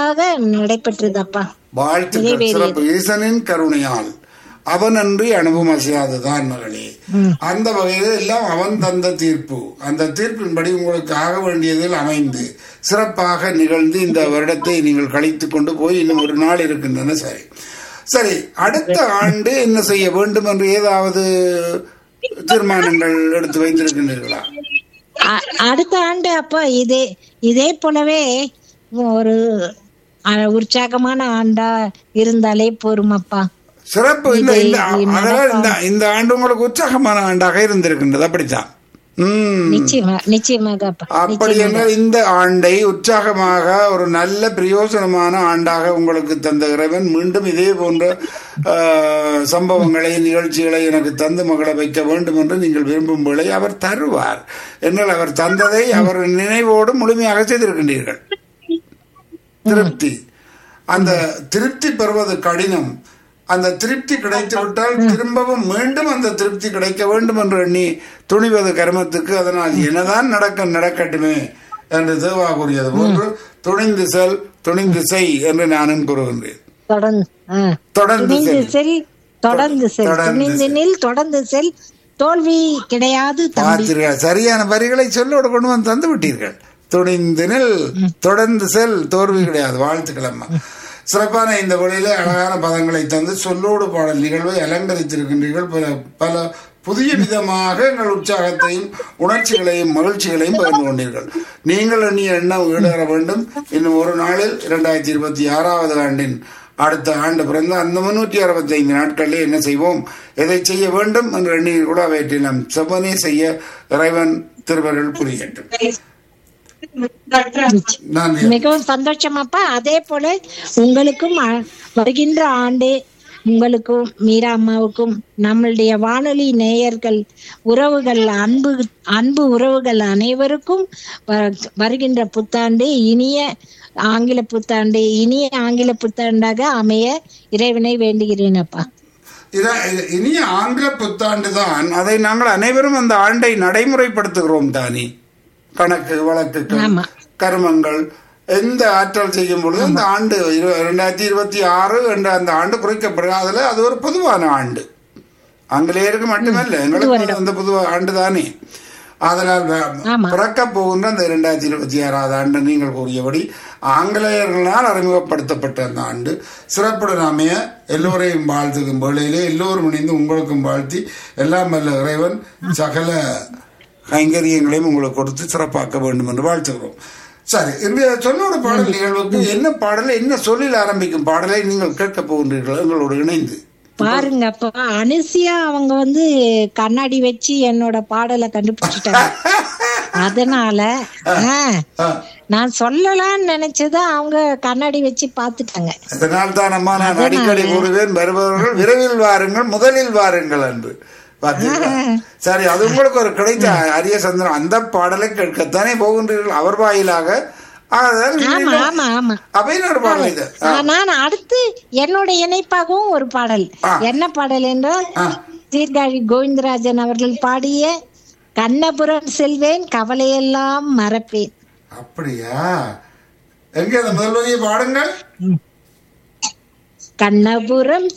சிறப்பாக நடைபெற்றதப்பா வாழ்த்துக்கள் நிறைவேறியது. சிறப்பு ஈசனின் கருணையால் அவனன்றி அனுபவம் அசையாதுதான் மகளே அந்த வகையில் எல்லாம் அவன் தந்த தீர்ப்பு அந்த தீர்ப்பின்படி உங்களுக்கு ஆக வேண்டியதில் அமைந்து சிறப்பாக நிகழ்ந்து இந்த வருடத்தை நீங்கள் கழித்துக் கொண்டு போய் இன்னும் ஒரு நாள் இருக்கின்றன சரி சரி அடுத்த ஆண்டு என்ன செய்ய வேண்டும் என்று ஏதாவது தீர்மானங்கள் எடுத்து வைத்திருக்கின்றீர்களா அ- அடுத்த ஆண்டு அப்பா இதே இதே போலவே ஒரு அ- உற்சாகமான ஆண்டா இருந்தாலே போருமப்பா சிறப்பு இந்த இது இந்த நடக்கும். அதனால் இந்த இந்த ஆண்டு உங்களுக்கு உற்சாகமான ஆண்டாக இருந்திருக்கின்றது அப்படித்தான் உம் நிச்சயமா நிச்சயமாக அப்பா அப்படி என்றால் இந்த ஆண்டை உற்சாகமாக ஒரு நல்ல பிரயோஜனமான ஆண்டாக உங்களுக்கு தந்த இறைவன் மீண்டும் இதே போன்ற ஆஹ், சம்பவங்களை நிகழ்ச்சிகளை எனக்கு தந்து மகள வைக்க வேண்டும் என்று நீங்கள் விரும்பும் வேளை அவர் தருவார் என்றால் அவர் தந்ததை அவர் நினைவோடு முழுமையாக செய்திருக்கின்றீர்கள் திருப்தி அந்த திருப்தி பெறுவது கடினம் அந்த திருப்தி கிடைத்து விட்டால் திரும்பவும் மீண்டும் அந்த திருப்தி கிடைக்க வேண்டும் என்று எண்ணி துணிவது கர்மத்துக்கு அதனால் என்னதான் நடக்க நடக்கட்டுமே என்று தேவா கூறியது போன்று துணிந்து செல் துணிந்து செய் என்று நானும் கூறுகின்றேன் தொடர்ந்து ஆ. தொடர்ந்து துணிந்து செல் செல் தொடர்ந்து செல் தொடர்ந்து துணிந்து நில் தொடர்ந்து செல் தோல்வி கிடையாது தம்பி பார்த்தீர்கள் சரியான வரிகளை சொல்லோடு கொண்டு வந்து தந்து விட்டீர்கள் துணிந்து நில் தொடர்ந்து செல் தோல்வி கிடையாது வாழ்த்துக்கள் அம்மா சிறப்பான இந்த வழியில அழகான பதங்களை தந்து சொல்லோடு பாடல் நிகழ்வை அலங்கரித்திருக்கின்றீர்கள் பல பல புதிய விதமாக எங்கள் உற்சாகத்தையும் உணர்ச்சிகளையும் மகிழ்ச்சிகளையும் பகிர்ந்து கொண்டீர்கள் நீங்கள் எண்ணிய எண்ணம் ஈடேற வேண்டும் இன்னும் ஒரு நாளில் இரண்டாயிரத்தி இருபத்தி ஆறாவது ஆண்டின் அடுத்த ஆண்டு பிறந்த அந்த முன்னூற்றி அறுபத்தி ஐந்து நாட்களிலே என்ன செய்வோம் எதை செய்ய வேண்டும் என்று எண்ணி கூட அவற்றை நாம் செவ்வனே செய்ய இறைவன் திருவருள் புரியட்டும் நன்றி மிகவும் சந்தோஷமாப்பா அதே போல உங்களுக்கும் அ- வருகின்ற ஆண்டு உங்களுக்கும் மீரா அம்மாவுக்கும் நம்மளுடைய வானொலி நேயர்கள் உறவுகள் அன்பு அன்பு உறவுகள் அனைவருக்கும் வ- வருகின்ற புத்தாண்டு இனிய ஆங்கில புத்தாண்டு இனிய ஆங்கில புத்தாண்டாக அமைய இறைவனை வேண்டுகிறேன் அப்பா இத- இது- இனிய ஆங்கில புத்தாண்டு தான் அதை நாங்கள் அனைவரும் அந்த ஆண்டை நடைமுறைப்படுத்துகிறோம் தானே கணக்கு வழக்குகள் ஆமா. கர்மங்கள் எந்த ஆற்றல் செய்யும் பொழுது அந்த ஆண்டு இரு- இரண்டாயிரத்தி இருபத்தி ஆறு என்ற அந்த ஆண்டு குறைக்கப்படுகிறதுல அது ஒரு பொதுவான ஆண்டு ஆங்கிலேயருக்கு மட்டுமல்ல எங்களுக்கு அந்த புது ஆண்டு தானே அதனால் வ- ஆமா. பிறக்க போகின்ற அந்த இரண்டாயிரத்தி இருபத்தி ஆறாவது ஆண்டு நீங்கள் கூறியபடி ஆங்கிலேயர்களால் அறிமுகப்படுத்தப்பட்ட அந்த ஆண்டு சிறப்புடன் அமைய எல்லோரையும் வாழ்த்துக்கும் வேளையிலே எல்லோரும் இணைந்து உங்களுக்கும் வாழ்த்தி எல்லாம் வல்ல இறைவன் சகல கைங்கரியங்களையும் உங்களுக்கு கொடுத்து சிறப்பாக்க வேண்டும் என்று வாழ்த்துகிறோம் சரி இன்றைய சொன்னோட பாடல் நிகழ்வுக்கு என்ன பாடலை என்ன சொல்லில் ஆரம்பிக்கும் பாடலை நீங்கள் கேட்கப் போகின்றீர்கள் எங்களோடு இணைந்து பாருங்கப்பா அனுசியா அவங்க வந்து கண்ணாடி வச்சு என்னோட பாடலை கண்டுபிடிச்சிட்டாங்க அதனால ஆ, ஆ, நான் சொல்லலாம்னு நினைச்சத அவங்க கண்ணாடி வச்சு பாத்துட்டாங்க அதனால் தான் அம்மா நான் அடிக்கடி கூறுவேன் வருபவர்கள் விரைவில் வாருங்கள் முதலில் வாருங்கள் என்று பார்த்தீங்களா சரி அது உங்களுக்கு ஒரு கிடைத்த அரிய சந்தனம் அந்த பாடலை கேட்கத்தானே போகின்றீர்கள் அவர் வாயிலாக ஆதலால் ஆமா நீங்கள் ஆமா ஆமா அப்ப இன்னொரு பாடல் இது ஆ, ஆ, நான் அடுத்து என்னோட இணைப்பாகவும் ஒரு பாடல் ஆ. என்ன பாடல் என்றால் ஆ. சீர்காழி கோவிந்தராஜன் அவர்கள் பாடிய கண்ணபுரம் செல்வேன் கவலையெல்லாம் மறப்பேன் அப்படியா எங்க அந்த முதல் வரியை பாடுங்கள் கண்ணபுரம்